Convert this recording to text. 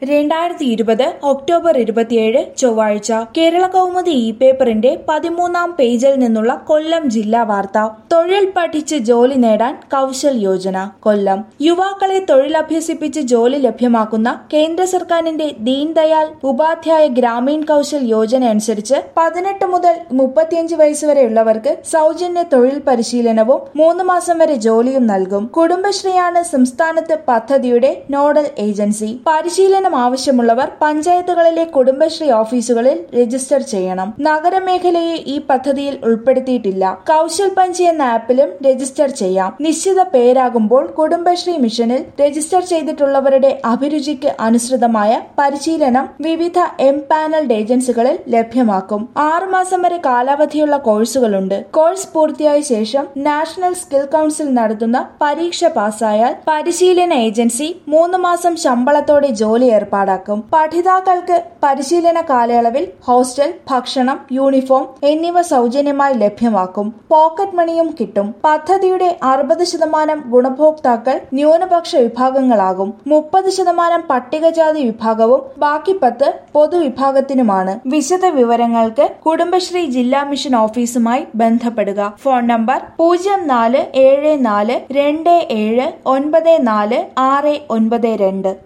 രണ്ടായിരത്തി ഇരുപത് ഒക്ടോബർ ഇരുപത്തിയേഴ് ചൊവ്വാഴ്ച കേരള കൗമുദി ഇ പേപ്പറിന്റെ പതിമൂന്നാം പേജിൽ നിന്നുള്ള കൊല്ലം ജില്ലാ വാർത്ത തൊഴിൽ പഠിച്ച് ജോലി നേടാൻ കൗശൽ യോജന കൊല്ലം യുവാക്കളെ തൊഴിലഭ്യസിപ്പിച്ച് ജോലി ലഭ്യമാക്കുന്ന കേന്ദ്ര സർക്കാരിന്റെ ദീൻദയാൽ ഉപാധ്യായ ഗ്രാമീൺ കൗശൽ യോജന അനുസരിച്ച് പതിനെട്ട് മുതൽ മുപ്പത്തിയഞ്ച് വയസ്സ് വരെയുള്ളവർക്ക് സൗജന്യ തൊഴിൽ പരിശീലനവും മൂന്ന് മാസം വരെ ജോലിയും നൽകും കുടുംബശ്രീയാണ് സംസ്ഥാനത്ത് പദ്ധതിയുടെ നോഡൽ ഏജൻസി പരിശീലനം ആവശ്യമുള്ളവർ പഞ്ചായത്തുകളിലെ കുടുംബശ്രീ ഓഫീസുകളിൽ രജിസ്റ്റർ ചെയ്യണം നഗരമേഖലയെ ഈ പദ്ധതിയിൽ ഉൾപ്പെടുത്തിയിട്ടില്ല കൗശൽ പഞ്ച് എന്ന ആപ്പിലും രജിസ്റ്റർ ചെയ്യാം നിശ്ചിത പേരാകുമ്പോൾ കുടുംബശ്രീ മിഷനിൽ രജിസ്റ്റർ ചെയ്തിട്ടുള്ളവരുടെ അഭിരുചിക്ക് അനുസൃതമായ പരിശീലനം വിവിധ എം പാനൽഡ് ഏജൻസികളിൽ ലഭ്യമാക്കും ആറുമാസം വരെ കാലാവധിയുള്ള കോഴ്സുകളുണ്ട് കോഴ്സ് പൂർത്തിയായ ശേഷം നാഷണൽ സ്കിൽ കൌൺസിൽ നടത്തുന്ന പരീക്ഷ പാസ്സായാൽ പരിശീലന ഏജൻസി മൂന്ന് മാസം ശമ്പളത്തോടെ ജോലി ഏർപ്പാടാക്കും പഠിതാക്കൾക്ക് പരിശീലന കാലയളവിൽ ഹോസ്റ്റൽ ഭക്ഷണം യൂണിഫോം എന്നിവ സൗജന്യമായി ലഭ്യമാക്കും പോക്കറ്റ് മണിയും കിട്ടും പദ്ധതിയുടെ അറുപത് ശതമാനം ഗുണഭോക്താക്കൾ ന്യൂനപക്ഷ വിഭാഗങ്ങളാകും മുപ്പത് ശതമാനം പട്ടികജാതി വിഭാഗവും ബാക്കി പത്ത് പൊതുവിഭാഗത്തിനുമാണ് വിശദ വിവരങ്ങൾക്ക് കുടുംബശ്രീ ജില്ലാ മിഷൻ ഓഫീസുമായി ബന്ധപ്പെടുക ഫോൺ നമ്പർ പൂജ്യം നാല് ഏഴ് നാല് രണ്ട് ഏഴ് ഒൻപത് നാല് ആറ് ഒൻപത് രണ്ട്